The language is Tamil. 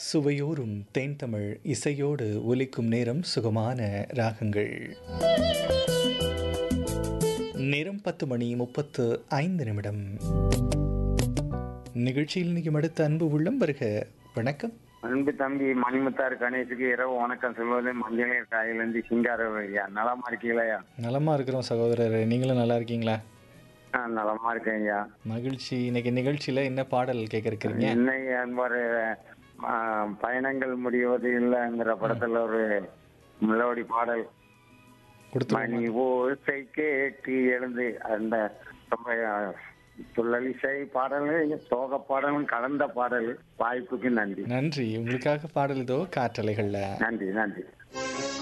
சுவையோரும் தேன்தமிழ் இசையோடு ஒலிக்கும் நேரம் சுகமான ராகங்கள் நேரம் பத்து மணி முப்பத்து ஐந்து நிமிடம் நிகழ்ச்சியில் நிற்கும் அடுத்த அன்பு உள்ளம் வருக வணக்கம் அன்பு தம்பி மணிமுத்தார் கணேசுக்கு இரவு வணக்கம் சொல்வது மஞ்சள் காயிலிருந்து சிங்கார ஐயா நலமா இருக்கீங்களா நலமா இருக்கிறோம் சகோதரர் நீங்களும் நல்லா இருக்கீங்களா ஆ நலமா இருக்கேன் ஐயா மகிழ்ச்சி இன்னைக்கு நிகழ்ச்சியில என்ன பாடல் கேட்க இருக்கிறீங்க இன்னைக்கு அன்பர் ஆ, பயணங்கள் முடிவது இல்லைங்கிற படத்துல ஒரு மெலோடி பாடல் கொடுத்து மணி ஓசை கேட்டு எழுந்து அந்த ரொம்ப ஆ, துள்ளலிசை பாடல் சோக பாடலும் கலந்த பாடல் வாய்ப்புக்கு நன்றி நன்றி உங்களுக்காக பாடல் இதோ காற்றலைகள்ல நன்றி நன்றி